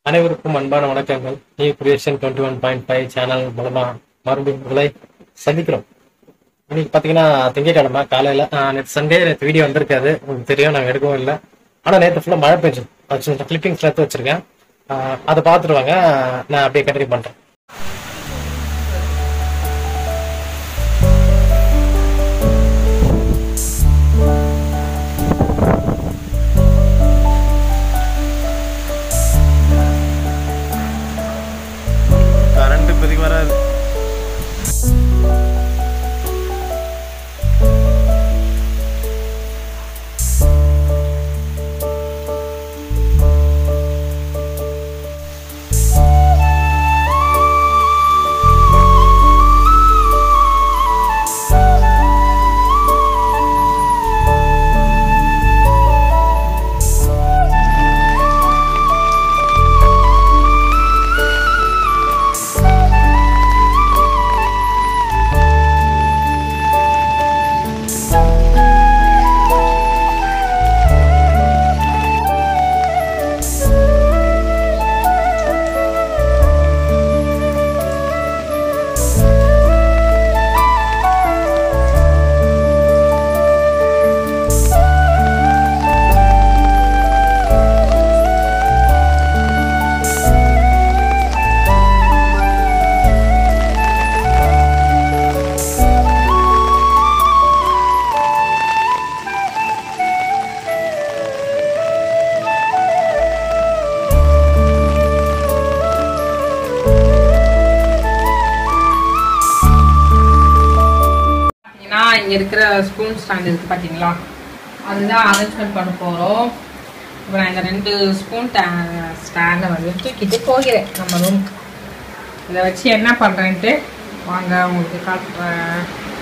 அனைவருக்கும் அன்பான வணக்கங்கள் new creation twenty one point five channel மூலமா மறுபடியும் உங்களை சந்திக்கிறோம் இன்னைக்கு பாத்தீங்கன்னா திங்கட்கிழமை காலையில ஆஹ், நேற்று சண்டே நேற்று வீடியோ வந்திருக்காது உங்களுக்கு தெரியும் நாங்கள் எடுக்கவும் இல்லை ஆனா நேற்று ஃபுல்லா மழை பெஞ்சு அது சின்ன கிளிப்பிங்ஸ் எடுத்து வச்சிருக்கேன் ஆஹ், அதை பார்த்துட்டு வாங்க நான் அப்படியே கண்டினியூ பண்றேன் கரண்ட் இப்போதைக்கு வராது பார்த்தீங்கன்னா இங்கே இருக்கிற ஸ்பூன் ஸ்டாண்ட் இருக்குது பார்த்தீங்களா அதுதான் அரேஞ்ச்மெண்ட் பண்ண போகிறோம் இப்போ நான் இந்த ரெண்டு ஸ்பூன் ஸ்டாண்டை வந்து தூக்கிட்டு போகிறேன் நம்ம ரூமுக்கு இதை வச்சு என்ன பண்ணுறேன்ட்டு வாங்க உங்களுக்கு காட்டுறேன்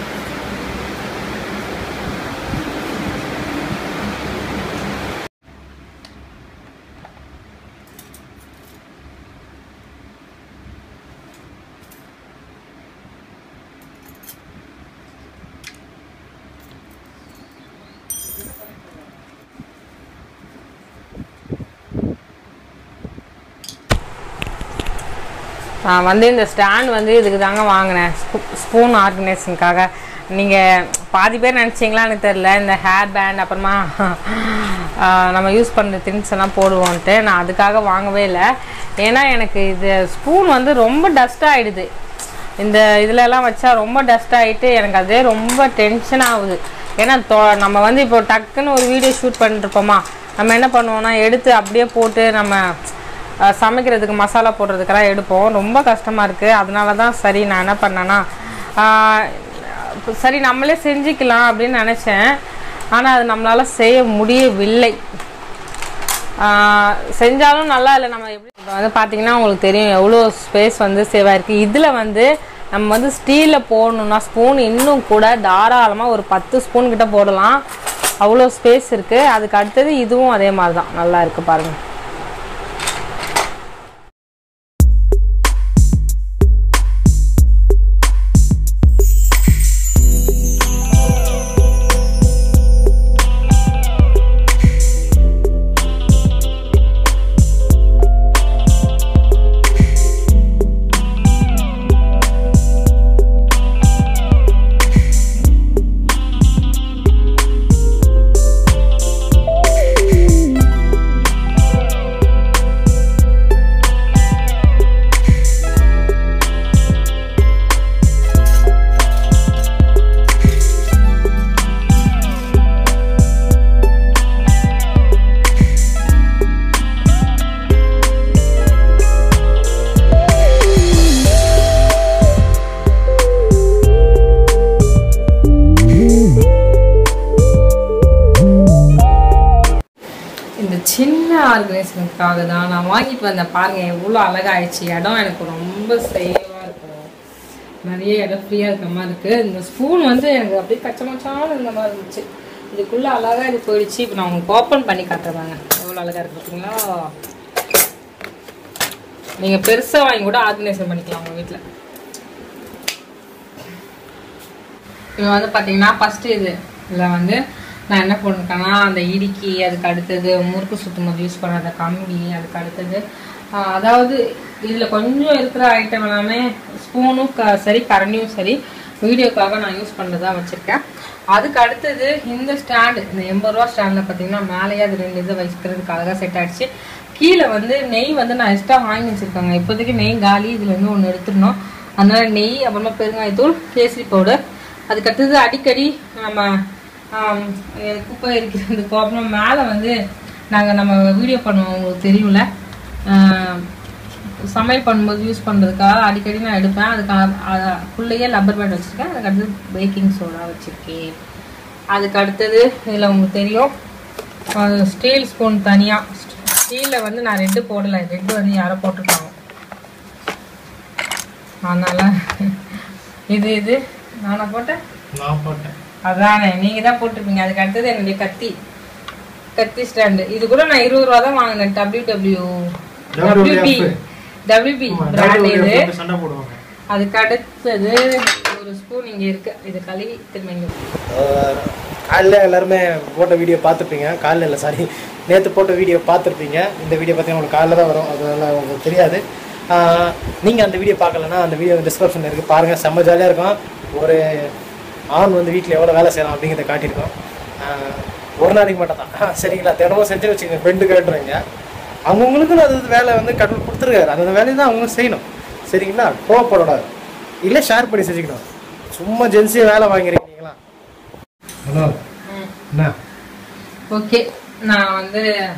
நான் வந்து இந்த ஸ்டாண்ட் வந்து இதுக்கு தாங்க வாங்கினேன் ஸ்பூன் ஆர்கனைசேஷனுக்காக நீங்கள் பாதி பேர் நினச்சிங்களா எனக்கு தெரில இந்த ஹேர் பேண்ட் அப்புறமா ஆஹ், நம்ம யூஸ் பண்ணுற திங்ஸ் எல்லாம் போடுவோன்ட்டு நான் அதுக்காக வாங்கவே இல்லை ஏன்னா எனக்கு இது ஸ்பூன் வந்து ரொம்ப டஸ்ட் ஆகிடுது இந்த இதுலலாம் வச்சா ரொம்ப டஸ்ட் ஆகிட்டு எனக்கு அதே ரொம்ப டென்ஷன் ஆகுது ஏன்னா தொ- நம்ம வந்து இப்போ டக்குன்னு ஒரு வீடியோ ஷூட் பண்ணிட்டுருப்போமா நம்ம என்ன பண்ணுவோம்னா எடுத்து அப்படியே போட்டு நம்ம அஹ் சமைக்கிறதுக்கு மசாலா போடுறதுக்கெல்லாம் எடுப்போம் ரொம்ப கஷ்டமாக இருக்குது அதனால தான் சரி நான் என்ன பண்ணேன்னா ஆஹ் இப்ப சரி நம்மளே செஞ்சுக்கலாம் அப்படின்னு நினச்சேன் ஆனால் அது நம்மளால் செய்ய முடியவில்லை ஆஹ் செஞ்சாலும் நல்லா இல்லை நம்ம எப்படி இப்போ வந்து பார்த்தீங்கன்னா உங்களுக்கு தெரியும் எவ்வளோ ஸ்பேஸ் வந்து சேவ் ஆயிருக்கு இதில் வந்து நம்ம வந்து ஸ்டீலில் போடணும்னா ஸ்பூன் இன்னும் கூட தாராளமாக ஒரு பத்து ஸ்பூன் கிட்ட போடலாம் அவ்வளோ ஸ்பேஸ் இருக்குது அதுக்கு அடுத்தது இதுவும் அதே மாதிரி தான் நல்லா இருக்குது பாருங்கள் இந்த சின்ன ஆர்கனைசேஷனுக்காக தான் நான் வாங்கிட்டு வந்தேன் பாருங்க எவ்வளோ அழகாயிடுச்சு இடம் எனக்கு ரொம்ப சேவாக இருக்கும் நிறைய இடம் ஃப்ரீயாக இருக்கிற மாதிரி இருக்குது இந்த ஸ்பூன் வந்து எனக்கு அப்படியே கச்சமச்சான இருந்த மாதிரி இருந்துச்சு இதுக்குள்ளே அழகாக இது போயிடுச்சு இப்போ நான் உங்களுக்கு ஓப்பன் பண்ணி காட்டுறேங்க எவ்வளோ அழகாக இருக்கு பார்த்தீங்களா நீங்கள் பெருசாக வாங்கி கூட ஆர்கனைசேஷன் பண்ணிக்கலாம் உங்கள் வீட்டில் இப்போ வந்து பார்த்தீங்கன்னா ஃபஸ்ட்டு இது இதில் வந்து நான் என்ன பண்ணிருக்கேன்னா அந்த இடுக்கி அதுக்கு அடுத்தது முறுக்கு சுத்தும் போது யூஸ் பண்ண அந்த கம்பி அதுக்கு அடுத்தது ஆஹ் அதாவது இதில் கொஞ்சம் இருக்கிற ஐட்டம் எல்லாமே ஸ்பூனும் க சரி கரண்டியும் சரி வீடியோக்காக நான் யூஸ் பண்ணுறதா வச்சுருக்கேன் அதுக்கு அடுத்தது இந்த ஸ்டாண்டு இந்த எண்பது ரூபா ஸ்டாண்டில் பார்த்தீங்கன்னா மேலேயே அது ரெண்டு இதை வைக்கிறதுக்காக செட் ஆயிடுச்சு கீழே வந்து நெய் வந்து நான் எக்ஸ்ட்ரா வாங்கி வச்சுருக்காங்க இப்போதைக்கு நெய் காலி இதில் இருந்து ஒன்று எடுத்துடணும் அதனால நெய் அப்புறமா பெருங்காயத்தூள் கேசரி பவுடர் அதுக்கு அடுத்தது அடிக்கடி நம்ம ஆம், அஹ் குப்பை இருக்கிறதுக்கு அப்புறம் மேலே வந்து நாங்கள் நம்ம வீடியோ பண்ணுவோம் உங்களுக்கு தெரியும்ல ஆஹ், சமையல் பண்ணும்போது யூஸ் பண்ணுறதுக்காக அடிக்கடி நான் எடுப்பேன் அதுக்காக அதுக்குள்ளேயே லப்பர் பேண்ட் வச்சுருக்கேன் அதுக்கு அடுத்தது பேக்கிங் சோடா வச்சுருக்கேன் அதுக்கு அடுத்தது இதில் உங்களுக்கு தெரியும் ஸ்டீல் ஸ்பூன் தனியாக ஸ்டீலில் வந்து நான் ரெட்டு போடலை ரெட்டு வந்து யாரோ போட்டிருக்காங்க அதனால இது இது நானா போட்டேன் நான் போட்டேன் அதானே நீங்க தான் போட்டிருப்பீங்க அதுக்கு அடுத்தது என்னுடைய கத்தி கத்தி ஸ்டாண்டு இது கூட நான் இருபது ரூபா தான் வாங்கினேன் W W WB WB brand இது சண்டை போடுவாங்க அதுக்கு அடுத்தது ஒரு ஸ்பூன் இங்க இருக்கு இது கழுவி திரும்ப இங்க காலைல எல்லாருமே போட்ட வீடியோ பார்த்துருப்பீங்க காலைல இல்லை சாரி நேற்று போட்ட வீடியோ பார்த்துருப்பீங்க இந்த வீடியோ பார்த்தீங்கன்னா உங்களுக்கு காலைல தான் வரும் அதனால உங்களுக்கு தெரியாது நீங்கள் அந்த வீடியோ பார்க்கலன்னா அந்த வீடியோ டிஸ்கிரிப்ஷனில் இருக்குது பாருங்கள் செம்ம ஜாலியாக இருக்கும் ஒரு ஆண் வந்து வீட்டில் எவ்வளோ வேலை செய்யலாம் அப்படிங்கிறத காட்டியிருக்கோம் ஆஹ் ஒரு நாளைக்கு மட்டும் தான் சரிங்களா தினமும் செஞ்சு வச்சுக்கோங்க ஃப்ரெண்டு கேட்டுருங்க அவங்கவுங்களுக்கும் அது வேலை வந்து கடவுள் கொடுத்துருக்காரு அந்த வேலையை தான் அவங்க செய்யணும் சரிங்களா கோவப்படக்கூடாது இல்லை ஷேர் பண்ணி செஞ்சுக்கணும் சும்மா ஜென்ஸியாக வேலை வாங்கிறீங்களா ஹலோ என்ன ஓகே நான் வந்து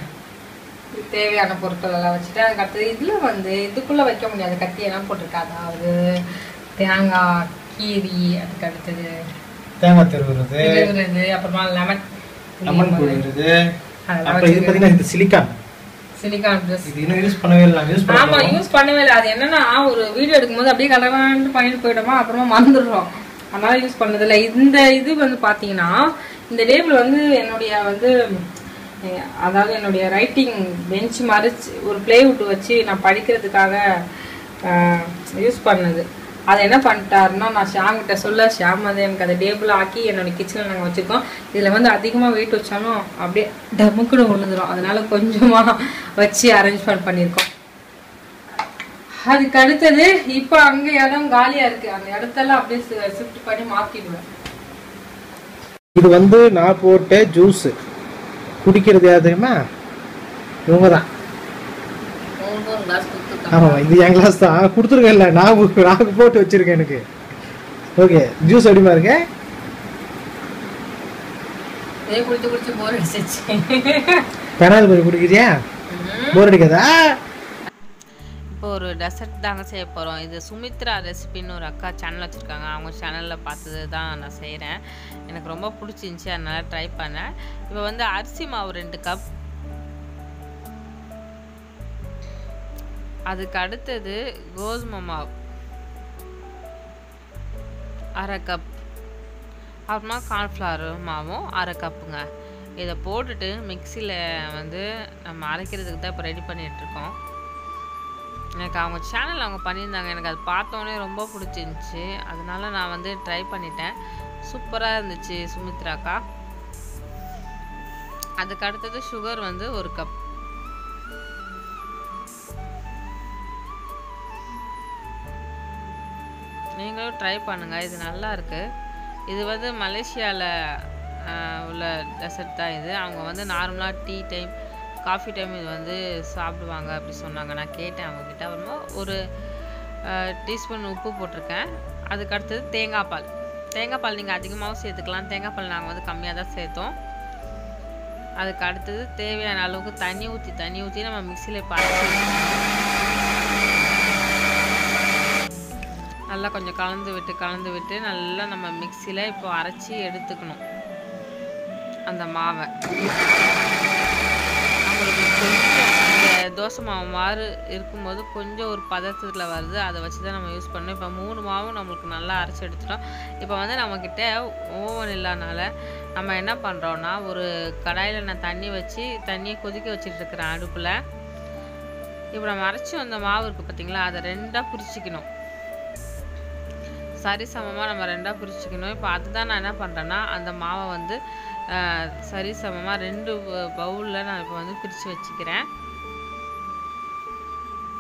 தேவையான பொருட்கள் எல்லாம் வச்சுட்டேன் அதுக்கு அடுத்தது இதுல வந்து இதுக்குள்ள வைக்க முடியாது கத்தி எல்லாம் போட்டிருக்கா அதாவது தேங்காய் கீரி அதுக்கு அடுத்தது தேங்காய் திருவுறது திருவுறது அப்புறமா லெமன் லெமன் புழியுறது அதெல்லாம் அப்புறம் இது பார்த்தீங்கன்னா இது சிலிக்கான் சிலிகான் ட்ரெஸ் இது இன்னும் யூஸ் பண்ணவே இல்லை யூஸ் ஆமா பண்ண யூஸ் பண்ணவே இல்லை அது என்னன்னா ஒரு வீடியோ எடுக்கும்போது அப்படியே கலகலான்னு பண்ணிட்டு போயிட்டோமா அப்புறமா மறந்துடுறோம் அதனால யூஸ் பண்ணதில்ல இந்த இது வந்து பாத்தீங்கன்னா இந்த டேபிள் வந்து என்னுடைய வந்து அஹ், அதாவது என்னுடைய ரைட்டிங் பெஞ்ச் மறைச்சு ஒரு பிளேவுட் வச்சு நான் படிக்கிறதுக்காக யூஸ் பண்ணது அதை என்ன பண்ணிட்டாருன்னா நான் ஷாங்கிட்ட சொல்ல ஷாம் வந்து எனக்கு அதை டேபிள் ஆக்கி என்னோட கிச்சனில் நாங்கள் வச்சுருக்கோம் இதில் வந்து அதிகமாக வெயிட் வச்சாலும் அப்படியே டமுக்குன்னு விழுந்துடும் அதனால கொஞ்சமாக வச்சு அரேஞ்ச்மெண்ட் பண்ணியிருக்கோம் அதுக்கு அடுத்தது இப்போ அங்க இடம் காலியா இருக்கு அந்த இடத்தெல்லாம் அப்படியே ஷிஃப்ட் பண்ணி மாத்திடுவேன் இது வந்து நான் போட்ட ஜூஸ் குடிக்கிறது யார் தெரியுமா இவங்க தான் மூணு கிளாஸ் கொடுத்துருக்காங்க ஆமாம் இது என் கிளாஸ் தான் கொடுத்துருக்கேன்ல நான் உ- நான் போட்டு வச்சிருக்கேன் எனக்கு ஓகே ஜூஸ் எப்படிமா இருக்கு இதே குடிச்சு குடிச்சு போர் அடிச்சிச்சு பெனாயில் கொஞ்சம் குடிக்கிறியா போர் அடிக்காதா இப்போ ஒரு டெசர்ட் தாங்க செய்ய போகிறோம் இது சுமித்ரா ரெசிபின்னு ஒரு அக்கா சேனல் வச்சுருக்காங்க அவங்க சேனலில் பார்த்தது தான் நான் செய்கிறேன் எனக்கு ரொம்ப பிடிச்சிருந்துச்சி அதனால் ட்ரை பண்ணேன் இப்போ வந்து அரிசி மாவு ரெண்டு கப் அதுக்கு அடுத்தது கோதுமை மாவு அரை கப் அப்புறமா கார்ன்ஃப்ளவர் மாவும் அரை கப்புங்க இதை போட்டுட்டு மிக்சியில் வந்து நம்ம அரைக்கிறதுக்கு தான் இப்போ ரெடி பண்ணிகிட்ருக்கோம் எனக்கு அவங்க சேனல் அவங்க பண்ணியிருந்தாங்க எனக்கு அது பார்த்தோன்னே ரொம்ப பிடிச்சிருந்துச்சி அதனால நான் வந்து ட்ரை பண்ணிட்டேன் சூப்பராக இருந்துச்சு சுமித்ராக்கா அதுக்கு அடுத்தது சுகர் வந்து ஒரு கப் நீங்களும் ட்ரை பண்ணுங்கள் இது நல்லா இருக்கு இது வந்து மலேசியாவில் உள்ள டெசர்ட் தான் இது அவங்க வந்து நார்மலாக டீ டைம் காஃபி டைம் இது வந்து சாப்பிடுவாங்க அப்படி சொன்னாங்க நான் கேட்டேன் அவங்கக்கிட்ட அப்புறமா ஒரு டீஸ்பூன் உப்பு போட்டிருக்கேன் அதுக்கு அடுத்தது தேங்காய் பால் தேங்காய் பால் நீங்கள் அதிகமாகவும் சேர்த்துக்கலாம் தேங்காய் பால் நாங்கள் வந்து கம்மியாக தான் சேர்த்தோம் அதுக்கு அடுத்தது தேவையான அளவுக்கு தண்ணி ஊற்றி தண்ணி ஊற்றி நம்ம மிக்சியில் பாய்ச்சி நல்லா கொஞ்சம் கலந்து விட்டு கலந்து விட்டு நல்லா நம்ம மிக்சியில் இப்போ அரைச்சி எடுத்துக்கணும் அந்த மாவை நம்மளுக்கு கொஞ்சம் இந்த தோசை மாவு மாறு இருக்கும்போது கொஞ்சம் ஒரு பதத்தில் வருது அதை வச்சு தான் நம்ம யூஸ் பண்ணோம் இப்போ மூணு மாவும் நம்மளுக்கு நல்லா அரைச்சி எடுத்துட்டோம் இப்போ வந்து நம்மக்கிட்ட ஓவன் இல்லாதனால நம்ம என்ன பண்ணுறோன்னா ஒரு கடாயில் நான் தண்ணி வச்சு தண்ணியை கொதிக்க வச்சுட்டு இருக்கிறேன் அடுப்பில் இப்போ நம்ம அரைச்சி வந்த மாவு இருக்குது பார்த்தீங்களா அதை ரெண்டாக பிரிச்சுக்கணும் சரி சமமாக நம்ம ரெண்டாக பிரிச்சுக்கணும் இப்போ அதுதான் நான் என்ன பண்ணுறேன்னா அந்த மாவை வந்து ஆஹ், சரி சமமாக ரெண்டு பவுலில் நான் இப்போ வந்து பிரித்து வச்சுக்கிறேன்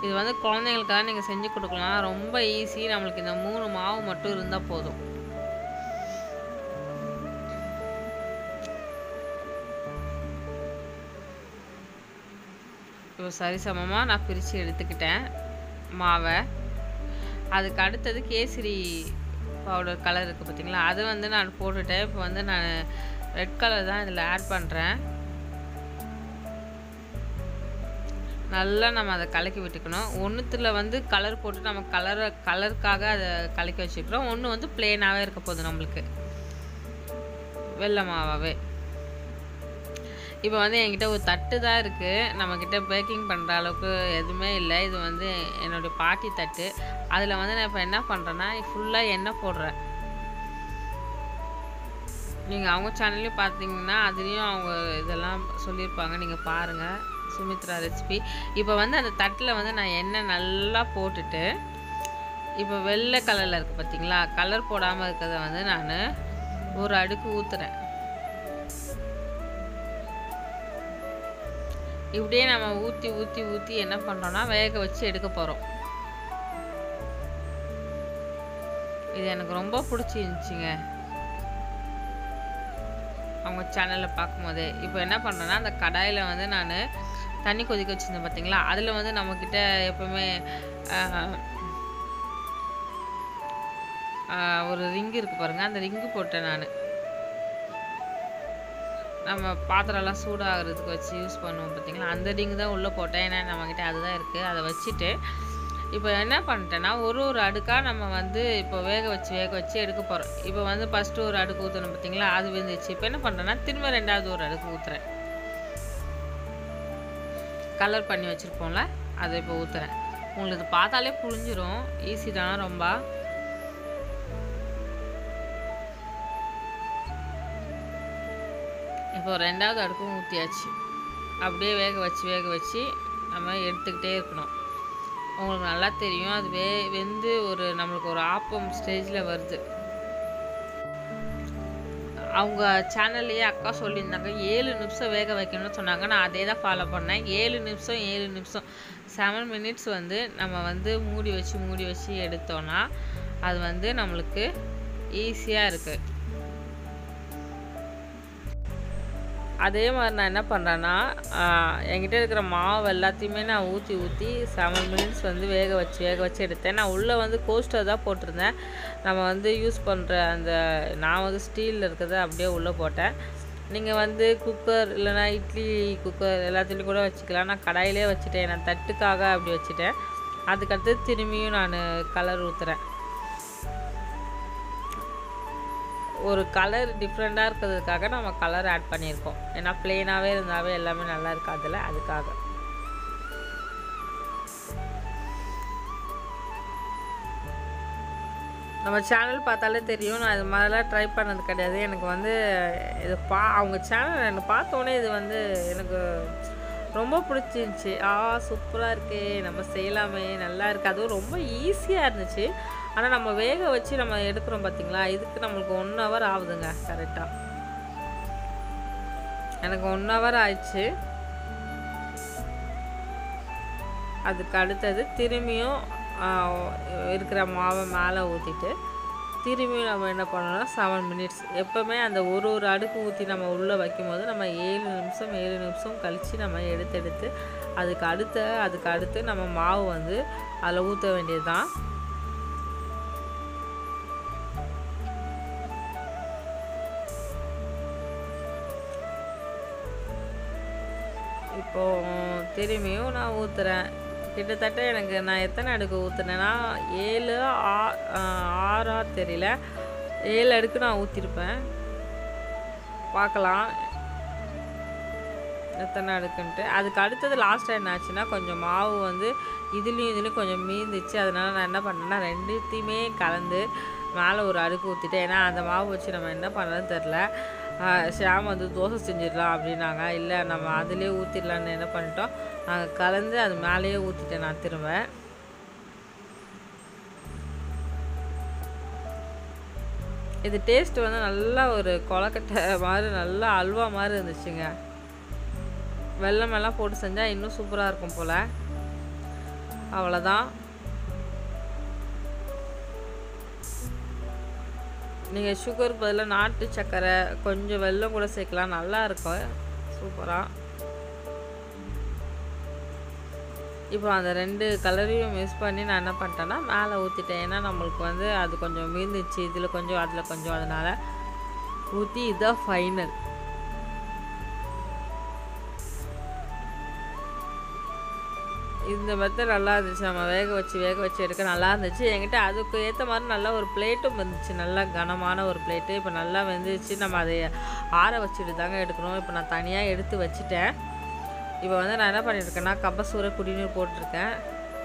இது வந்து குழந்தைங்களுக்காக நீங்கள் செஞ்சு கொடுக்கலாம் ரொம்ப ஈஸி நம்மளுக்கு இந்த மூணு மாவு மட்டும் இருந்தால் போதும் இப்போ சரிசமமாக நான் பிரித்து எடுத்துக்கிட்டேன் மாவை அதுக்கு அடுத்தது கேசரி பவுடர் கலர் இருக்குது பார்த்தீங்களா அது வந்து நான் போட்டுட்டேன் இப்போ வந்து நான் ரெட் கலர் தான் இதில் ஆட் பண்ணுறேன் நல்லா நம்ம அதை கலக்கி விட்டுக்கணும் ஒன்றுத்தில் வந்து கலர் போட்டு நம்ம கலரை கலருக்காக அதை கலக்கி வச்சுக்கிறோம் ஒன்று வந்து பிளெயினாகவே இருக்க போகுது நம்மளுக்கு வெள்ளை மாவாகவே இப்போ வந்து என்கிட்ட ஒரு தட்டு தான் இருக்குது நம்மக்கிட்ட பேக்கிங் பண்ணுற அளவுக்கு எதுவுமே இல்லை இது வந்து என்னுடைய பாட்டி தட்டு அதில் வந்து நான் இப்போ என்ன பண்ணுறேன்னா ஃபுல்லாக எண்ணெய் போடுறேன் நீங்கள் அவங்க சேனல்லையும் பார்த்தீங்கன்னா அதுலேயும் அவங்க இதெல்லாம் சொல்லியிருப்பாங்க நீங்கள் பாருங்கள் சுமித்ரா ரெசிபி இப்போ வந்து அந்த தட்டில் வந்து நான் எண்ணெய் நல்லா போட்டுட்டு இப்போ வெள்ளை கலரில் இருக்குது பார்த்தீங்களா கலர் போடாமல் இருக்கிறத வந்து நான் ஒரு அடுக்கு ஊற்றுறேன் இப்படியே நம்ம ஊற்றி ஊற்றி ஊற்றி என்ன பண்ணுறோன்னா வேக வச்சு எடுக்க போகிறோம் இது எனக்கு ரொம்ப பிடிச்சிருந்துச்சிங்க அவங்க சேனலில் பார்க்கும்போதே இப்போ என்ன பண்ணுறேன்னா அந்த கடாயில் வந்து நான் தண்ணி கொதிக்க வச்சுருந்தேன் பார்த்தீங்களா அதில் வந்து நம்மக்கிட்ட எப்போவுமே ஆஹ், ஆஹ், ஒரு ரிங்கு இருக்குது பாருங்கள் அந்த ரிங்கு போட்டேன் நான் நம்ம பாத்திரம்லாம் சூடாகிறதுக்கு வச்சு யூஸ் பண்ணுவோம் பார்த்தீங்களா அந்த ரிங் தான் உள்ளே போட்டேன் ஏன்னா நம்மக்கிட்ட அதுதான் இருக்குது அதை வச்சுட்டு இப்போ என்ன பண்ணிட்டேன்னா ஒரு ஒரு அடுக்காக நம்ம வந்து இப்போ வேக வச்சு வேக வச்சு எடுக்க போகிறோம் இப்போ வந்து ஃபஸ்ட்டு ஒரு அடுக்கு ஊற்றணும் பார்த்தீங்களா அது வெந்துச்சு இப்போ என்ன பண்ணுறேன்னா திரும்ப ரெண்டாவது ஒரு அடுக்கு ஊற்றுறேன் கலர் பண்ணி வச்சுருப்போம்ல அதை இப்போ ஊற்றுறேன் உங்களுக்கு இது பார்த்தாலே புரிஞ்சிரும் ஈஸி தான் ரொம்ப இப்போ ரெண்டாவது அடுக்கும் ஊற்றியாச்சு அப்படியே வேக வச்சு வேக வச்சு நம்ம எடுத்துக்கிட்டே இருக்கணும் உங்களுக்கு நல்லா தெரியும் அது வே வெந்து ஒரு நம்மளுக்கு ஒரு ஆப்பம் ஸ்டேஜில் வருது அவங்க சேனல்லையே அக்கா சொல்லியிருந்தாங்க ஏழு நிமிஷம் வேக வைக்கணும்னு சொன்னாங்க நான் அதே தான் ஃபாலோ பண்ணேன் ஏழு நிமிஷம் ஏழு நிமிஷம் செவன் மினிட்ஸ் வந்து நம்ம வந்து மூடி வச்சு மூடி வச்சு எடுத்தோன்னா அது வந்து நம்மளுக்கு ஈஸியாக இருக்குது அதே மாதிரி நான் என்ன பண்ணுறேன்னா என்கிட்ட இருக்கிற மாவு எல்லாத்தையுமே நான் ஊற்றி ஊற்றி செவன் மினிட்ஸ் வந்து வேக வச்சு வேக வச்சு எடுத்தேன் நான் உள்ளே வந்து கோஸ்டர் தான் போட்டிருந்தேன் நம்ம வந்து யூஸ் பண்ணுற அந்த நான் வந்து ஸ்டீலில் இருக்கிறத அப்படியே உள்ளே போட்டேன் நீங்கள் வந்து குக்கர் இல்லைன்னா இட்லி குக்கர் எல்லாத்துலேயும் கூட வச்சுக்கலாம் நான் கடாயிலே வச்சுட்டேன் நான் தட்டுக்காக அப்படி வச்சுட்டேன் அதுக்கடுத்து திரும்பியும் நான் கலர் ஊற்றுறேன் ஒரு கலர் டிஃப்ரெண்ட்டாக இருக்கிறதுக்காக நம்ம கலர் ஆட் பண்ணியிருக்கோம் ஏன்னா ப்ளெயினாகவே இருந்தாவே எல்லாமே நல்லா இருக்காதுல்ல அதுக்காக நம்ம சேனல் பார்த்தாலே தெரியும் நான் இது மாதிரிலாம் ட்ரை பண்ணது கிடையாது எனக்கு வந்து இது பா அவங்க சேனல் எனக்கு பார்த்தோன்னே இது வந்து எனக்கு ரொம்ப பிடிச்சிருந்துச்சி ஆ சூப்பராக இருக்கே நம்ம செய்யலாமே நல்லா இருக்கு அதுவும் ரொம்ப ஈஸியாக இருந்துச்சு ஆனால் நம்ம வேக வச்சு நம்ம எடுக்கிறோம் பார்த்தீங்களா இதுக்கு நம்மளுக்கு ஒன் ஹவர் ஆகுதுங்க கரெக்டாக எனக்கு ஒன் ஹவர் ஆயிடுச்சு அதுக்கு அடுத்தது திரும்பியும் ஆ, இருக்கிற மாவை மேலே ஊற்றிட்டு திரும்பியும் நம்ம என்ன பண்ணணும்னா செவன் மினிட்ஸ் எப்போவுமே அந்த ஒரு ஒரு அடுக்கு ஊற்றி நம்ம உள்ளே வைக்கும்போது நம்ம ஏழு நிமிஷம் ஏழு நிமிஷம் கழித்து நம்ம எடுத்து எடுத்து அதுக்கு அடுத்த அதுக்கு அடுத்து நம்ம மாவு வந்து அதில் ஊற்ற வேண்டியது தான் இப்போ திரும்பியும் நான் ஊற்றுறேன் கிட்டத்தட்ட எனக்கு நான் எத்தனை அடுக்கு ஊற்றுனேன்னா ஏழு ஆ- ஆ- ஆறா தெரியல ஏழு அடுக்கு நான் ஊற்றிருப்பேன் பார்க்கலாம் எத்தனை அடுக்குன்ட்டு அதுக்கு அடுத்தது லாஸ்ட்டாக என்ன ஆச்சுன்னா கொஞ்சம் மாவு வந்து இதுலேயும் இதுலேயும் கொஞ்சம் மீந்துச்சு அதனால நான் என்ன பண்ணேன்னா ரெண்டுத்தையுமே கலந்து மேலே ஒரு அடுக்கு ஊற்றிட்டேன் ஏன்னா அந்த மாவு வச்சு நம்ம என்ன பண்ணுறதுன்னு தெரில ஷாம் வந்து தோசை செஞ்சிடலாம் அப்படின்னாங்க இல்லை நம்ம அதிலே ஊற்றிடலான்னு என்ன பண்ணிட்டோம் நாங்கள் கலந்து அது மேலேயே ஊற்றிட்டேன் நான் திரும்ப இது டேஸ்ட் வந்து நல்லா ஒரு கொலக்கட்டை மாதிரி நல்லா அல்வா மாதிரி இருந்துச்சுங்க வெல்லம் எல்லாம் போட்டு செஞ்சால் இன்னும் சூப்பராக இருக்கும் போல் அவ்வளோதான் நீங்கள் சுகருக்கு பதிலாக நாட்டு சர்க்கரை கொஞ்சம் வெல்லம் கூட சேர்க்கலாம் நல்லா இருக்கும் சூப்பராக இப்போ அந்த ரெண்டு கலரையும் மிக்ஸ் பண்ணி நான் என்ன பண்ணிட்டேன்னா மேலே ஊற்றிட்டேன் ஏன்னா நம்மளுக்கு வந்து அது கொஞ்சம் மீந்துச்சு இதில் கொஞ்சம் அதில் கொஞ்சம் அதனால் ஊற்றி இதுதான் ஃபைனல் இந்த மெத்தட் நல்லா இருந்துச்சு நம்ம வேக வச்சு வேக வச்சு எடுக்க நல்லா இருந்துச்சு என்கிட்ட அதுக்கு ஏற்ற மாதிரி நல்லா ஒரு பிளேட்டும் வந்துச்சு நல்லா கனமான ஒரு பிளேட்டு இப்போ நல்லா வெந்துச்சு நம்ம அதை ஆற வச்சுட்டு தாங்க எடுக்கணும் இப்போ நான் தனியாக எடுத்து வச்சுட்டேன் இப்போ வந்து நான் என்ன பண்ணியிருக்கேன்னா கம்பசூர குடிநீர் போட்டிருக்கேன்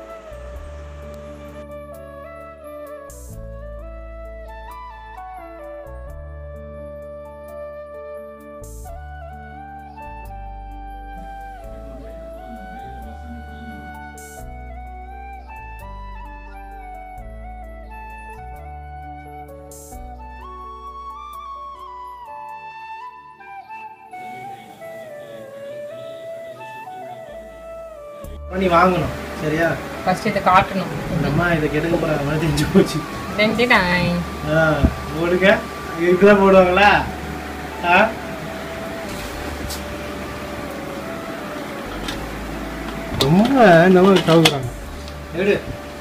நீ வாங்கணும் சரியா ஃபர்ஸ்ட் இதை காட்டணும் இந்த அம்மா இதை கெடுக்க போறாங்க மாதிரி தெரிஞ்சு போச்சு தெரிஞ்சுட்டான் ஆ போடுங்க இதுக்குதான் போடுவாங்களா ஆ ரொம்ப நம்ம கவுக்குறாங்க எடு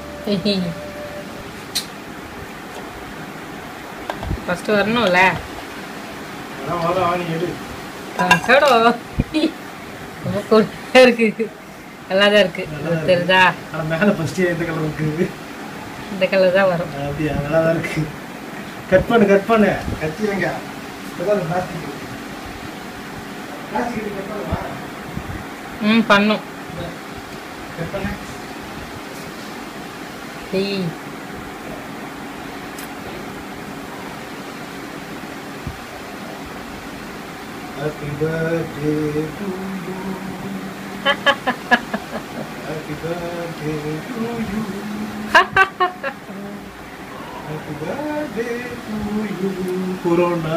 ஃபர்ஸ்ட் வரணும்ல அதான் வாங்க வாங்கி எடு கேடோ ரொம்ப கூடா இருக்கு நல்லா தான் இருக்கு நல்லா தான் தெரியுதா ஆனா மேலே ஃபஸ்ட்டு எந்த கலர் இருக்குது இந்த கலர் தான் வரும் அப்படியா நல்லா தான் இருக்கு கட் பண்ணு கட் பண்ணு கத்திடுங்க பிளாஸ்டிக் பிளாஸ்டிக் கட் பண்ணுவா ம் பண்ணும் கட் பண்ணு டேய் Happy birthday to you. Happy birthday to you. Happy birthday to you. Corona.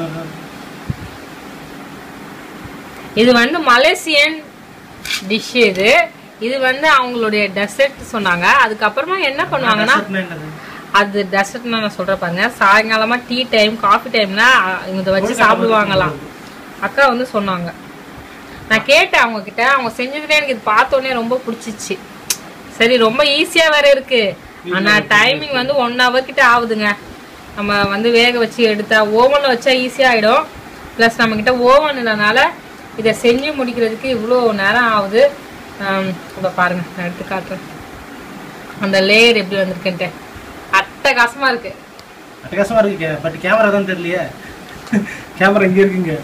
இது வந்து மலேசியன் டிஷ் இது இது வந்து அவங்களுடைய டெசர்ட் சொன்னாங்க அதுக்கப்புறமா என்ன பண்ணுவாங்கன்னா Dessert னா என்னது? அது டெசர்ட்னா நான் சொல்றேன் பாருங்க சாயங்காலமா டீ டைம் காஃபி டைம்ல இதை வச்சு சாப்பிடுவாங்களாம் அக்கா வந்து சொன்னாங்க நான் கேட்டேன் அவங்க கிட்ட அவங்க செஞ்சதுல எனக்கு இது பார்த்த உடனே ரொம்ப பிடிச்சிச்சு சரி ரொம்ப ஈஸியா வேற இருக்கு ஆனா டைமிங் வந்து ஒன் ஹவர் கிட்ட ஆகுதுங்க நம்ம வந்து வேக வச்சு எடுத்தா ஓவன்ல வச்சா ஈஸியா ஆயிடும் ப்ளஸ் நம்ம கிட்ட ஓவன் இல்லைனால இதை செஞ்சு முடிக்கிறதுக்கு இவ்வளோ நேரம் ஆகுது ஆம், இதோ பாருங்க நான் எடுத்து காட்டுறேன் அந்த லேயர் எப்படி வந்திருக்குன்ட்டு அட்டகாசமா இருக்கு அட்டகாசமா இருக்கு பட் கேமரா தான் தெரியலையே கேமரா இங்க இருக்குங்க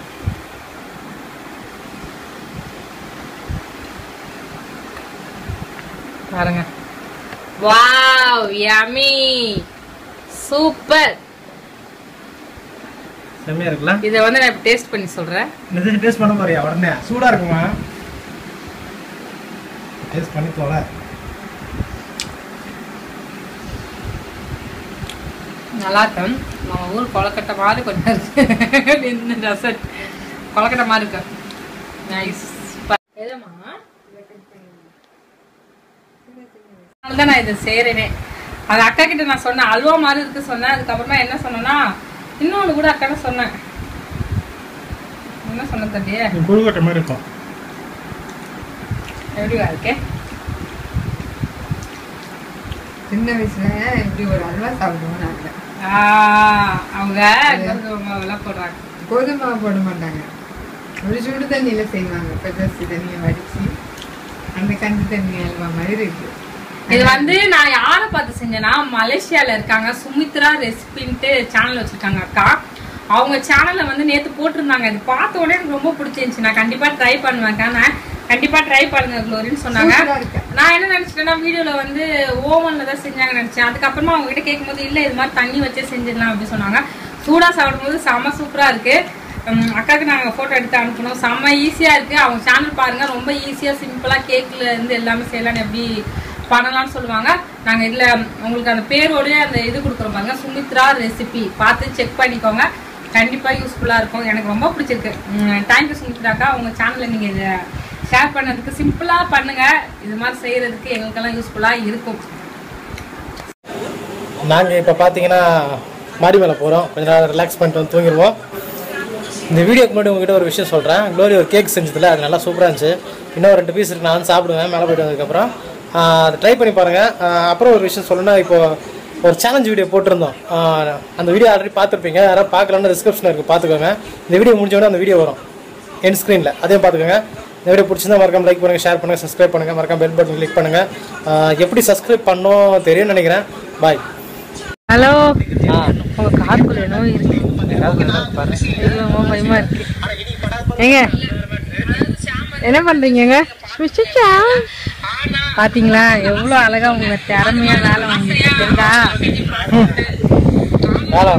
பாருங்க வாவ் யமி சூப்பர் செம்மையா இருக்குல்ல இதை வந்து நான் இப்போ டேஸ்ட் பண்ணி சொல்றேன் நிஜம் டேஸ்ட் பண்ண போறியா உடனே சூடா இருக்குமா டேஸ்ட் பண்ணி தொலை நல்லா இருக்கும் நம்ம ஊர் கொலக்கட்டை மாதிரி கொஞ்சம் இருக்கு இந்த டெசர்ட் கொலக்கட்டை மாதிரி இருக்கு நைஸ் எதம்மா தான் நான் இதை செய்கிறேனே அது அக்கா கிட்ட நான் சொன்னேன் அல்வா மாதிரி இருக்கு சொன்னேன் அதுக்கப்புறமா என்ன சொன்னேன்னா இன்னொன்று கூட அக்கா சொன்னேன் என்ன சொன்ன தம்பியே கொழுக்கட்டை மாதிரி இருக்கும் எப்படிவா இருக்கே சின்ன வயசுல இப்படி ஒரு அல்வா சாப்பிடுவோம் நாங்க ஆ, அவங்க கோதுமை மாவுலாம் போடுறாங்க கோதுமை மாவு போட மாட்டாங்க ஒரு சுடு தண்ணியில செய்வாங்க பெதசி தண்ணியை வடிச்சு அந்த கஞ்சி தண்ணி அல்வா மாதிரி இருக்கு இது வந்து நான் யாரை பார்த்து செஞ்சேன்னா மலேசியால இருக்காங்க சுமித்ரா ரெசிபின்ட்டு சேனல் வச்சிருக்காங்க அக்கா அவங்க சேனல்ல வந்து நேத்து போட்டிருந்தாங்க இது பார்த்த உடனே எனக்கு ரொம்ப பிடிச்சிருந்துச்சு நான் கண்டிப்பா ட்ரை பண்ணுவேன் நான் கண்டிப்பா ட்ரை பண்ணுங்க குளோரின்னு சொன்னாங்க சூப்பரா இருக்கு நான் என்ன நினைச்சிட்டேன்னா வீடியோல வந்து ஓவன்ல தான் செஞ்சாங்க நினைச்சேன் அதுக்கப்புறமா அவங்க கிட்ட கேட்கும்போது இல்ல இது மாதிரி தண்ணி வச்சே செஞ்சிடலாம் அப்படின்னு சொன்னாங்க சூடா சாப்பிடும்போது செம சூப்பரா இருக்கு உம், அக்காவுக்கு நாங்க போட்டோ எடுத்து அனுப்பணும் செம்ம ஈஸியா இருக்கு அவங்க சேனல் பாருங்க ரொம்ப ஈஸியா சிம்பிளா கேக்ல இருந்து எல்லாமே செய்யலாம்னு எப்படி பண்ணலாம்னு சொல்லுவாங்க நாங்க இதுல உங்களுக்கு அந்த பேரோடய அந்த இது கொடுக்குறோம் பாருங்க சுமித்ரா ரெசிபி பார்த்து செக் பண்ணிக்கோங்க கண்டிப்பா யூஸ்ஃபுல்லா இருக்கும் எனக்கு ரொம்ப பிடிச்சிருக்கு தேங்க்யூ சுமித்ராக்கா உங்க சேனல்ல நீங்க இதை ஷேர் பண்ணதுக்கு சிம்பிளாக பண்ணுங்க இது மாதிரி செய்யறதுக்கு எங்களுக்கெல்லாம் யூஸ்ஃபுல்லாக இருக்கும் நாங்கள் இப்போ பார்த்தீங்கன்னா மாடி மேலே போகிறோம் கொஞ்ச நேரம் ரிலாக்ஸ் பண்ணிட்டு வந்து தூங்கிடுவோம் இந்த வீடியோக்கு முன்னாடி உங்ககிட்ட ஒரு விஷயம் சொல்கிறேன் க்ளோரி ஒரு கேக் செஞ்சதில்ல அது நல்லா சூப்பராக இருந்துச்சு இன்னும் ரெண்டு பீஸ் இருக்கு நான் வந்து சாப்பிடுவேன் மேலே போயிட்டு வந்ததுக்கப்புறம் ஆஹ் அதை ட்ரை பண்ணி பாருங்கள் அப்புறம் ஒரு விஷயம் சொல்லணும்னா இப்போ ஒரு சேலஞ்ச் வீடியோ போட்டிருந்தோம் ஆஹ் அந்த வீடியோ ஆல்ரெடி பார்த்துருப்பீங்க யாராவது பார்க்கலான்னு டிஸ்கிரிப்ஷனில் இருக்குது பார்த்துக்கோங்க இந்த வீடியோ முடிஞ்சோடனே அந்த வீடியோ வரும் என் ஸ்க்ரீனில் அதையும் பார்த்துக்கோங்க இந்த வீடியோ பிடிச்சிருந்தா மறக்காம லைக் பண்ணுங்கள் ஷேர் பண்ணுங்கள் சப்ஸ்கிரைப் பண்ணுங்கள் மறக்காம பெல் பட்டன் கிளிக் பண்ணுங்கள் ஆஹ் எப்படி சப்ஸ்கிரைப் பண்ணணும் தெரியும்னு நினைக்கிறேன் பாய் ஹலோ உங்க காதுக்குள்ள என்னவோ இருக்கு ஐயோ, ரொம்ப பயமா இருக்கு ஏங்க என்ன பண்றீங்கங்க சுஷிச்சா பாத்தீங்களா எவ்வளவு அழகா உங்க திறமையா வேலை வாங்கிட்டு இருக்கா வேலை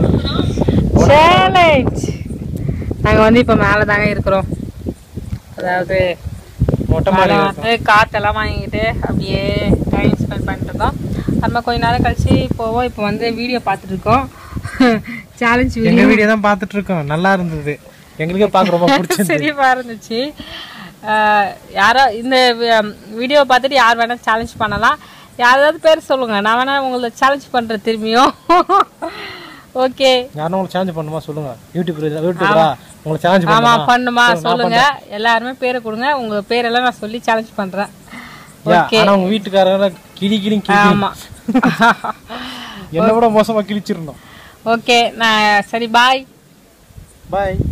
சேலஞ்ச் நாங்க வந்து இப்ப மேல தாங்க இருக்கிறோம் அதாவது மொட்டை மாடி மேல வந்து காத்தெல்லாம் வாங்கிட்டு அப்படியே டைம் ஸ்பெண்ட் பண்ணிட்டு இருந்தோம் நம்ம கொஞ்ச நேரம் கழிச்சு போவோம் இப்போ வந்து வீடியோ பார்த்துட்டு இருக்கோம் சேலஞ்ச் எங்க வீடியோ வீடியோ தான் பார்த்துட்டு இருக்கோம் நல்லா இருந்தது எங்களுக்கே பார்க்க ரொம்ப பிடிச்சிருந்தது சிரிப்பா இருந்துச்சு அஹ் யாரோ இந்த வீடியோ பார்த்துட்டு யார் வேணா சேலஞ்ச் பண்ணலாம் யாராவது பேர் சொல்லுங்க நான் வேணா உங்களை சேலஞ்ச் பண்றேன் திரும்பியும் ஓகே யாரும் உங்களுக்கு சேலஞ்ச் பண்ணுமா சொல்லுங்க யூடியூப் யூடியூபரா உங்களுக்கு சேலஞ்ச் ஆமா பண்ணுமா பண்ணுமா சொல்லுங்க எல்லாருமே பேரை கொடுங்க உங்க பேரெல்லாம் நான் சொல்லி சேலஞ்ச் பண்றேன் யா, ஓகே ஆனா உங்க வீட்டுக்காரங்க கிளி கிளி கிளி ஆமா என்ன விட மோசமா கிழிச்சிருந்தோம் ஓகே நான் சரி பாய் பாய்